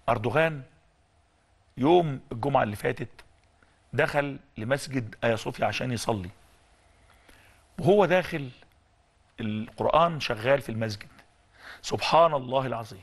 اردوغان يوم الجمعه اللي فاتت دخل لمسجد ايا صوفيا عشان يصلي وهو داخل القران شغال في المسجد سبحان الله العظيم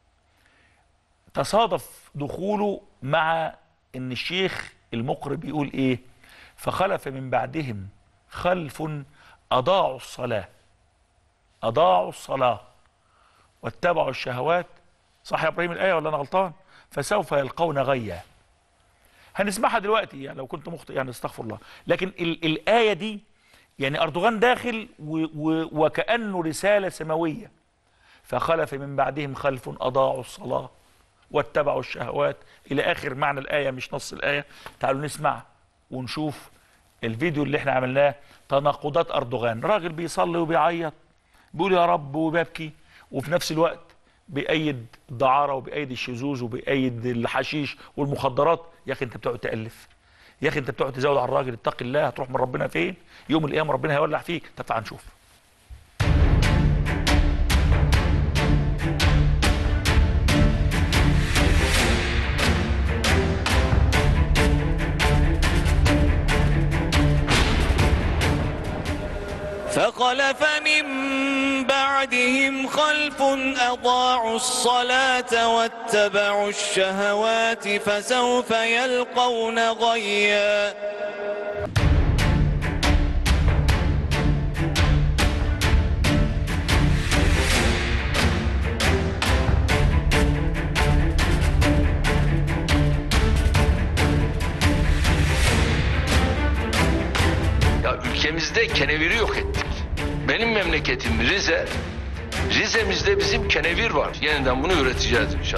تصادف دخوله مع ان الشيخ المقرب بيقول ايه فخلف من بعدهم خلف اضاعوا الصلاه اضاعوا الصلاه واتبعوا الشهوات صح يا ابراهيم الايه ولا انا غلطان فسوف يلقون غيا هنسمعها دلوقتي يعني لو كنت مخطئ يعني استغفر الله لكن ال الايه دي يعني اردوغان داخل و و وكانه رساله سماويه فخلف من بعدهم خلف اضاعوا الصلاه واتبعوا الشهوات الى اخر معنى الايه مش نص الايه تعالوا نسمع ونشوف الفيديو اللي احنا عملناه تناقضات اردوغان راجل بيصلي وبيعيط بيقول يا رب وبيبكي وفي نفس الوقت بيأيد الدعارة وبيأيد الشذوذ وبيأيد الحشيش والمخدرات يا اخي انت بتقعد تألف يا اخي انت بتقعد تزود على الراجل اتق الله هتروح من ربنا فين يوم القيامه ربنا هيولع فيك طب تعال نشوف فخلف من بعدهم خلف أضاعوا الصلاة واتبعوا الشهوات فسوف يلقون غيا Ya ülkemizde keneviri yok ettik. Benim memleketim Rize. Rize'mizde bizim kenevir var. Yeniden bunu üreteceğiz inşallah.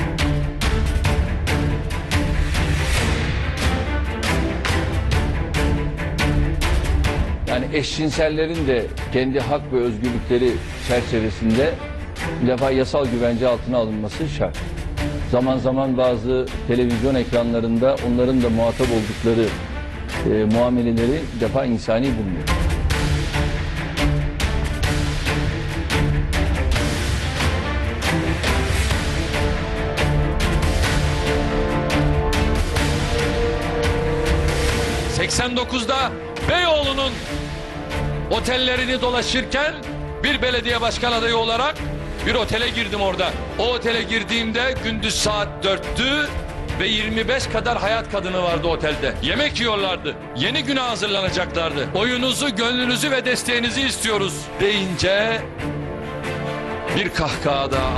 Yani eşcinsellerin de kendi hak ve özgürlükleri çerçevesinde bir defa yasal güvence altına alınması şart. Zaman zaman bazı televizyon ekranlarında onların da muhatap oldukları e, muameleleri bir defa insani bulmuyor. ...89'da Beyoğlu'nun otellerini dolaşırken... ...bir belediye başkan adayı olarak bir otele girdim orada. O otele girdiğimde gündüz saat 4'tü... ...ve 25 kadar hayat kadını vardı otelde. Yemek yiyorlardı. Yeni güne hazırlanacaklardı. Oyunuzu, gönlünüzü ve desteğinizi istiyoruz deyince... ...bir kahkaha daha...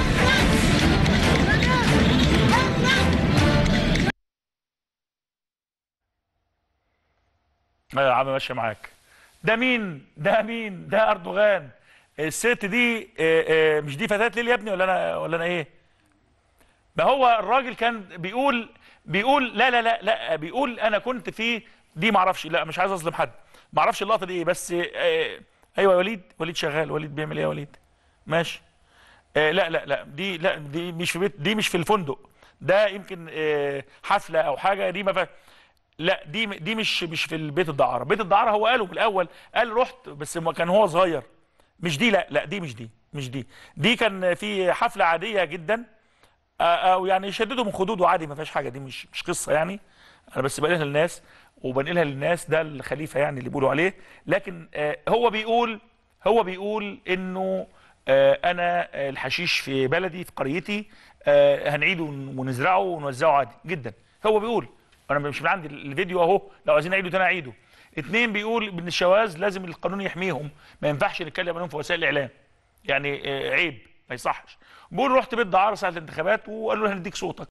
ايوه يا عم ماشي معاك ده مين ده مين ده اردوغان الست دي آه، آه، مش دي فتاة ليل يا ابني ولا انا ولا انا ايه ما هو الراجل كان بيقول بيقول لا لا لا لا بيقول انا كنت في دي ما اعرفش لا مش عايز اظلم حد ما اعرفش اللقطه دي ايه بس آه، ايوه يا وليد وليد شغال وليد بيعمل ايه يا وليد ماشي آه لا لا لا دي لا دي مش في بيت دي مش في الفندق ده يمكن آه حفله او حاجه دي ما ف... لا دي دي مش مش في البيت الدعاره بيت الدعاره هو قاله من الاول قال رحت بس ما كان هو صغير مش دي لا لا دي مش دي مش دي دي كان في حفله عاديه جدا آه، او يعني يشددوا من خدوده عادي ما فيهاش حاجه دي مش مش قصه يعني انا بس بنقلها للناس وبنقلها للناس ده الخليفه يعني اللي بيقولوا عليه لكن آه، هو بيقول هو بيقول انه آه، انا آه، الحشيش في بلدي في قريتي آه، هنعيده ونزرعه ونوزعه عادي جدا هو بيقول انا مش من عندي الفيديو اهو لو عايزين اعيده تاني اعيده اتنين بيقول ان الشواذ لازم القانون يحميهم ما ينفعش نتكلم عنهم في وسائل الاعلام يعني آه، عيب ما يصحش بيقول رحت بيت دعاره ساعه الانتخابات وقالوا له هنديك صوتك